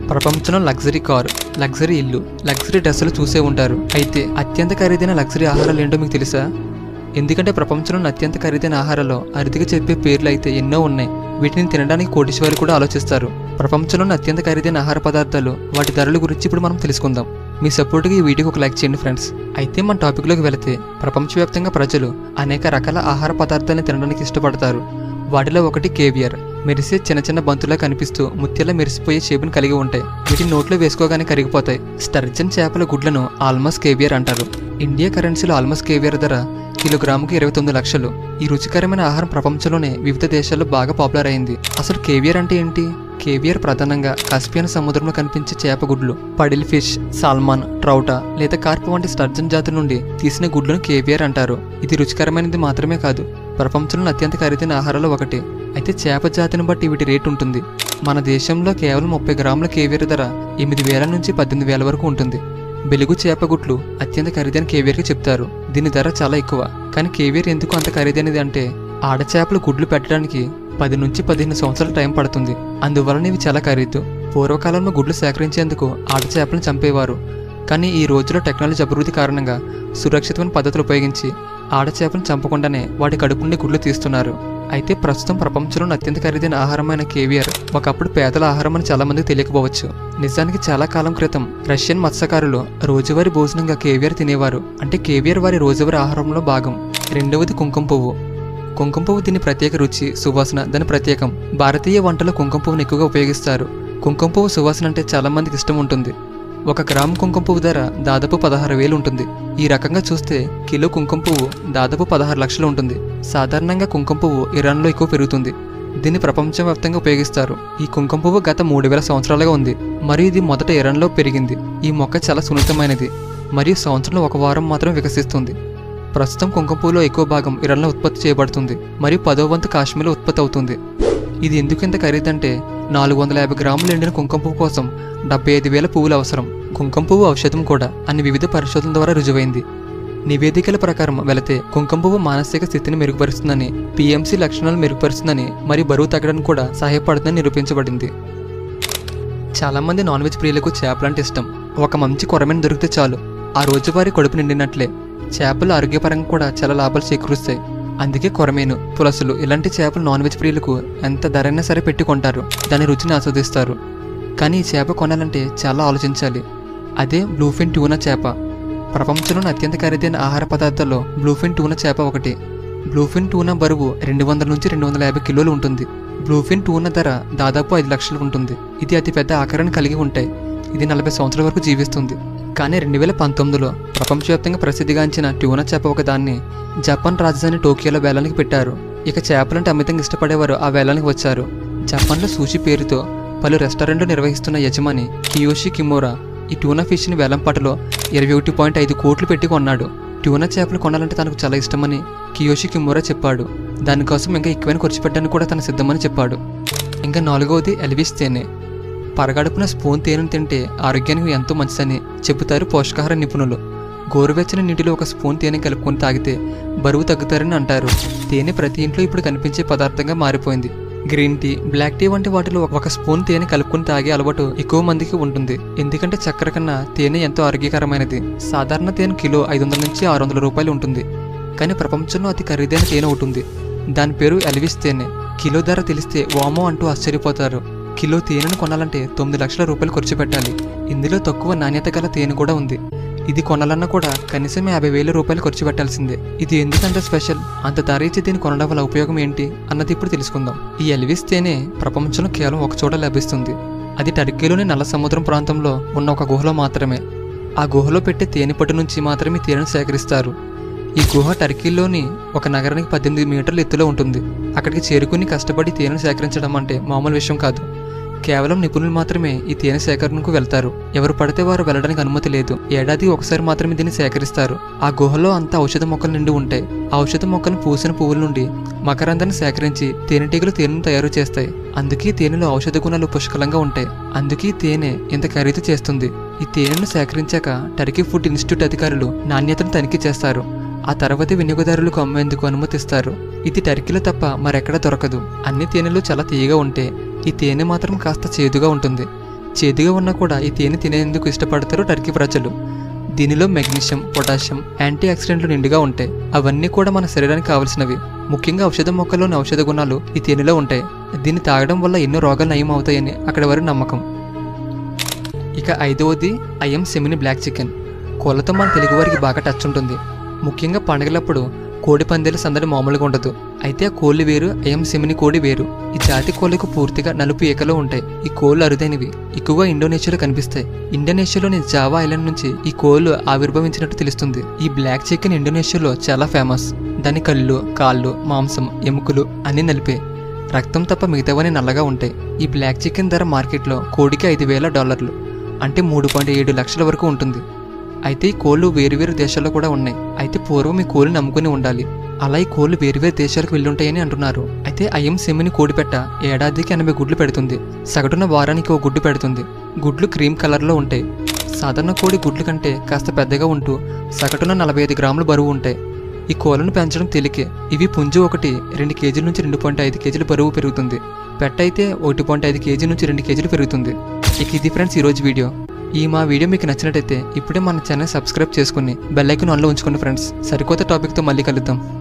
ప్రపంచంలో luxury car luxury ఇల్లు luxury డ్రెస్సులు చూసే ఉంటారు అయితే అత్యంత ఖరీదైన లగ్జరీ ఆహారాలు ఏంటో మీకు తెలుసా ఎందుకంటే ప్రపంచంలోని అత్యంత ఖరీదైన ఆహారాల్లో అరుదుగా చెప్పే పేర్లు అయితే ఎన్నో ఉన్నాయి వీటిని తినడానికి కోటీశ్వరులు కూడా ఆలోచిస్తారు ప్రపంచంలోని అత్యంత ఖరీదైన ఆహార పదార్థాలు వాటి ధరల గురించి ఇప్పుడు మనం తెలుసుకుందాం మీ సపోర్ట్గా ఈ వీడియోకి ఒక లైక్ చేయండి ఫ్రెండ్స్ అయితే మన టాపిక్లోకి వెళితే ప్రపంచవ్యాప్తంగా ప్రజలు అనేక రకాల ఆహార పదార్థాలను తినడానికి ఇష్టపడతారు వాటిలో ఒకటి కేవియర్ మెరిసే చిన్న చిన్న బంతులా కనిపిస్తూ ముత్యాల మెరిసిపోయే చేపను కలిగి ఉంటాయి వీటిని నోట్లో వేసుకోగానే కరిగిపోతాయి స్టర్జన్ చేపల గుడ్లను ఆల్మస్ కేవియర్ అంటారు ఇండియా కరెన్సీలో ఆల్మస్ కేవియర్ ధర కిలోగ్రాముకి ఇరవై తొమ్మిది లక్షలు ఈ రుచికరమైన ఆహారం ప్రపంచంలోనే వివిధ దేశాల్లో బాగా పాపులర్ అయింది అసలు కేవియర్ అంటే ఏంటి కేవియర్ ప్రధానంగా కాస్పియన్ సముద్రంలో కనిపించే చేప గుడ్లు పడిల్ ఫిష్ సాల్మాన్ ట్రౌటా లేదా కార్ప్ వంటి స్టర్జన్ జాతి నుండి తీసిన గుడ్లను కేవియర్ అంటారు ఇది రుచికరమైనది మాత్రమే కాదు ప్రపంచంలో అత్యంత ఖరీదైన ఆహారాలు ఒకటి అయితే చేప జాతిని బట్టి వీటి రేటు ఉంటుంది మన దేశంలో కేవలం ముప్పై గ్రాముల కేవియర్ ధర ఎనిమిది వేల నుంచి పద్దెనిమిది వేల వరకు ఉంటుంది బెలుగు చేపగుట్లు అత్యంత ఖరీదైన కేవియర్కి చెప్తారు దీని ధర చాలా ఎక్కువ కానీ కేవియర్ ఎందుకు అంత ఖరీదైనది అంటే ఆడచేపలు గుడ్లు పెట్టడానికి పది నుంచి పదిహేను సంవత్సరాల టైం పడుతుంది అందువలన ఇవి చాలా ఖరీదు పూర్వకాలంలో గుడ్లు సేకరించేందుకు ఆడచేపలను చంపేవారు కానీ ఈ రోజుల్లో టెక్నాలజీ అభివృద్ధి కారణంగా సురక్షితమైన పద్ధతులు ఉపయోగించి ఆడచేపలను చంపకుండానే వాటి కడుపు నుండి గుడ్లు తీస్తున్నారు అయితే ప్రస్తుతం ప్రపంచంలో అత్యంత ఖరీదైన ఆహారమైన కేవియర్ ఒకప్పుడు పేదల ఆహారం అని చాలా మందికి తెలియకపోవచ్చు నిజానికి చాలా కాలం క్రితం రష్యన్ మత్స్యకారులు రోజువారీ భోజనంగా కేవియర్ తినేవారు అంటే కేవియర్ వారి రోజువారీ ఆహారంలో భాగం రెండవది కుంకుమ పువ్వు కుంకుమ పువ్వు దీని ప్రత్యేక రుచి సువాసన దాని ప్రత్యేకం భారతీయ వంటలో కుంకుమ పువ్వును ఎక్కువగా ఉపయోగిస్తారు కుంకుమ పువ్వు సువాసన అంటే చాలా మందికి ఇష్టం ఉంటుంది ఒక గ్రాము కుంకుమ పువ్వు ధర దాదాపు పదహారు వేలు ఉంటుంది ఈ రకంగా చూస్తే కిలో కుంకుమ పువ్వు దాదాపు పదహారు లక్షలు ఉంటుంది సాధారణంగా కుంకుమ పువ్వు ఇరాన్లో ఎక్కువ పెరుగుతుంది దీన్ని ప్రపంచవ్యాప్తంగా ఉపయోగిస్తారు ఈ కుంకుమ పువ్వు గత మూడు వేల సంవత్సరాలుగా ఉంది మరియు ఇది మొదట ఇరాన్లో పెరిగింది ఈ మొక్క చాలా సున్నితమైనది మరియు సంవత్సరంలో ఒక వారం మాత్రం వికసిస్తుంది ప్రస్తుతం కుంకుమ పువ్వులో ఎక్కువ భాగం ఇరాన్లో ఉత్పత్తి చేయబడుతుంది మరియు పదో వంతు కాశ్మీర్లో ఉత్పత్తి అవుతుంది ఇది ఎందుకు ఇంత ఖరీదంటే నాలుగు వందల యాభై గ్రాములు ఎండిన కుంకుమ పువ్వు కోసం డెబ్బై ఐదు వేల పువ్వులు అవసరం కుంకుమ పువ్వు ఔషధం కూడా అని వివిధ పరిశోధనల ద్వారా రుజువైంది నివేదికల ప్రకారం వెళితే కుంకుమ పువ్వు మానసిక స్థితిని మెరుగుపరుస్తుందని పిఎంసి లక్షణాలు మెరుగుపరుస్తుందని మరియు బరువు తగ్గడానికి కూడా సహాయపడుతుందని నిరూపించబడింది చాలామంది నాన్ వెజ్ ప్రియులకు చేపలంటే ఇష్టం ఒక మంచి కొరమైన దొరికితే చాలు ఆ రోజువారీ కడుపు నిండినట్లే చేపలు ఆరోగ్యపరంగా కూడా చాలా లాభాలు చేకూరుస్తాయి అందుకే కొరమేను పులసులు ఇలాంటి చేపలు నాన్ వెజ్ ప్రియులకు ఎంత ధరైనా సరే పెట్టి కొంటారు దాని రుచిని ఆస్వాదిస్తారు కానీ ఈ చేప కొనాలంటే చాలా ఆలోచించాలి అదే బ్లూఫిన్ ట్యూనా చేప ప్రపంచంలోని అత్యంత ఖరీదైన ఆహార పదార్థాల్లో బ్లూఫిన్ టూనా చేప ఒకటి బ్లూఫిన్ టూనా బరువు రెండు వందల నుంచి రెండు వందల యాభై కిలోలు ఉంటుంది బ్లూఫిన్ టూనా ధర దాదాపు ఐదు లక్షలు ఉంటుంది ఇది అతి పెద్ద ఆకారాన్ని కలిగి ఉంటాయి ఇది నలభై సంవత్సరాల వరకు జీవిస్తుంది కానీ రెండు వేల పంతొమ్మిదిలో ప్రపంచవ్యాప్తంగా ప్రసిద్ధిగాంచిన ట్యూనా చేప ఒక దాన్ని జపాన్ రాజధాని టోకియోలో వేలానికి పెట్టారు ఇక చేపలంటే అమితంగా ఇష్టపడేవారు ఆ వేలానికి వచ్చారు జపాన్లో సూషి పేరుతో పలు రెస్టారెంట్లు నిర్వహిస్తున్న యజమాని కియోషి కిమోరా ఈ ట్యూనా ఫిష్ని వేలంపాటలో ఇరవై ఒకటి పాయింట్ ఐదు కోట్లు పెట్టి కొన్నాడు ట్యూనా చేపలు కొనాలంటే తనకు చాలా ఇష్టమని కియోషి కిమోరా చెప్పాడు దానికోసం ఇంకా ఎక్కువైన ఖర్చు పెట్టడానికి కూడా తన సిద్ధమని చెప్పాడు ఇంకా నాలుగవది ఎల్విస్ తేనె పరగడుపున స్పూన్ తేనెను తింటే ఆరోగ్యానికి ఎంతో మంచిదని చెబుతారు పోషకాహార నిపుణులు గోరువెచ్చని నీటిలో ఒక స్పూన్ తేనె కలుపుకొని తాగితే బరువు తగ్గుతారని అంటారు తేనె ప్రతి ఇంట్లో ఇప్పుడు కనిపించే పదార్థంగా మారిపోయింది గ్రీన్ టీ బ్లాక్ టీ వంటి వాటిలో ఒక స్పూన్ తేనె కలుపుకొని తాగే అలవాటు ఎక్కువ మందికి ఉంటుంది ఎందుకంటే చక్కెర కన్నా తేనె ఎంతో ఆరోగ్యకరమైనది సాధారణ తేనె కిలో ఐదు వందల నుంచి ఆరు వందల రూపాయలు ఉంటుంది కానీ ప్రపంచంలో అతి ఖరీదైన తేనె ఒకటి ఉంది దాని పేరు ఎల్విస్ తేనె కిలో ధర తెలిస్తే వామో అంటూ ఆశ్చర్యపోతారు కిలో తేనెను కొనాలంటే తొమ్మిది లక్షల రూపాయలు ఖర్చు పెట్టాలి ఇందులో తక్కువ నాణ్యత గల తేనె కూడా ఉంది ఇది కొనాలన్నా కూడా కనీసం యాభై వేల రూపాయలు ఖర్చు పెట్టాల్సిందే ఇది ఎందుకంత స్పెషల్ అంత ధర ఇచ్చి దీన్ని కొనడం వల్ల ఉపయోగం ఏంటి అన్నది ఇప్పుడు తెలుసుకుందాం ఈ ఎల్విస్ తేనె ప్రపంచంలో కేవలం ఒక చోట లభిస్తుంది అది టర్కీలోని నల్ల సముద్రం ప్రాంతంలో ఉన్న ఒక గుహలో మాత్రమే ఆ గుహలో పెట్టే తేనె పట్టు నుంచి మాత్రమే తేనెను సేకరిస్తారు ఈ గుహ టర్కీలోని ఒక నగరానికి పద్దెనిమిది మీటర్ల ఎత్తులో ఉంటుంది అక్కడికి చేరుకుని కష్టపడి తేనెను సేకరించడం అంటే మామూలు విషయం కాదు కేవలం నిపుణులు మాత్రమే ఈ తేనె సేకరణకు వెళ్తారు ఎవరు పడితే వారు వెళ్ళడానికి అనుమతి లేదు ఏడాది ఒకసారి మాత్రమే దీన్ని సేకరిస్తారు ఆ గుహలో అంతా ఔషధ మొక్కలు నిండి ఉంటాయి ఆ ఔషధ మొక్కలు పూసిన పువ్వుల నుండి మకరందాన్ని సేకరించి తేనెటీగలు తేనెను తయారు చేస్తాయి అందుకే తేనెలో ఔషధ గుణాలు పుష్కలంగా ఉంటాయి అందుకే తేనె ఇంత ఖరీదు చేస్తుంది ఈ తేనెను సేకరించాక టర్కీ ఫుడ్ ఇన్స్టిట్యూట్ అధికారులు నాణ్యతను తనిఖీ చేస్తారు ఆ తర్వాత వినియోగదారులకు అమ్మేందుకు అనుమతిస్తారు ఇది టర్కీలో తప్ప మరెక్కడా దొరకదు అన్ని తేనెలు చాలా తీయగా ఉంటే ఈ తేనె మాత్రం కాస్త చేదుగా ఉంటుంది చేదుగా ఉన్నా కూడా ఈ తేనె తినేందుకు ఇష్టపడతారు టర్కీ ప్రజలు దీనిలో మెగ్నీషియం పొటాషియం యాంటీ ఆక్సిడెంట్లు నిండుగా ఉంటాయి అవన్నీ కూడా మన శరీరానికి కావాల్సినవి ముఖ్యంగా ఔషధ మొక్కల్లోని ఔషధ గుణాలు ఈ తేనెలో ఉంటాయి దీన్ని తాగడం వల్ల ఎన్నో రోగాలు నయం అవుతాయని అక్కడి వారి నమ్మకం ఇక ఐదవది ఐఎం సెమిని బ్లాక్ చికెన్ కోళ్ళతో మన తెలుగువారికి బాగా టచ్ ఉంటుంది ముఖ్యంగా పండగలప్పుడు కోడి పందేల సందడి మామూలుగా ఉండదు అయితే ఆ కోళ్ళు వేరు ఐఎం సెమిని కోడి వేరు ఈ జాతి కోళ్ళకు పూర్తిగా నలుపు ఏకలో ఉంటాయి ఈ కోళ్ళు అరుదైనవి ఎక్కువగా ఇండోనేషియాలో కనిపిస్తాయి ఇండోనేషియాలోని జావా ఐలాండ్ నుంచి ఈ కోళ్ళు ఆవిర్భవించినట్టు తెలుస్తుంది ఈ బ్లాక్ చికెన్ ఇండోనేషియాలో చాలా ఫేమస్ దాని కళ్ళు కాళ్ళు మాంసం ఎముకలు అన్నీ నలిపే రక్తం తప్ప మిగతావన్నీ నల్లగా ఉంటాయి ఈ బ్లాక్ చికెన్ ధర మార్కెట్లో కోడికి ఐదు వేల డాలర్లు అంటే మూడు పాయింట్ ఏడు లక్షల వరకు ఉంటుంది అయితే ఈ కోళ్ళు వేరువేరు దేశాల్లో కూడా ఉన్నాయి అయితే పూర్వం ఈ కోళ్ళని నమ్ముకుని ఉండాలి అలా ఈ కోళ్ళు వేరువేరు దేశాలకు వెళ్ళుంటాయని అంటున్నారు అయితే ఐఎం సెమిని కోడిపెట్ట ఏడాదికి ఎనభై గుడ్లు పెడుతుంది సగటున వారానికి ఓ గుడ్డు పెడుతుంది గుడ్లు క్రీమ్ కలర్లో ఉంటాయి సాధారణ కోడి గుడ్ల కంటే కాస్త పెద్దగా ఉంటూ సగటున నలభై ఐదు గ్రాములు బరువు ఉంటాయి ఈ కోళ్ళను పెంచడం తేలికే ఇవి పుంజు ఒకటి రెండు కేజీల నుంచి రెండు పాయింట్ ఐదు కేజీల బరువు పెరుగుతుంది పెట్ట అయితే ఒకటి పాయింట్ ఐదు కేజీ నుంచి రెండు కేజీలు పెరుగుతుంది ఇక ఇది ఫ్రెండ్స్ ఈరోజు వీడియో ఈ మా వీడియో మీకు నచ్చినట్టయితే ఇప్పుడే మన ఛానల్ సబ్స్క్రైబ్ చేసుకుని బెల్ ఐకాన్ ఆన్లో ఉంచుకోండి ఫ్రెండ్స్ సరికొత్త టాపిక్తో మళ్ళీ కలుద్దాం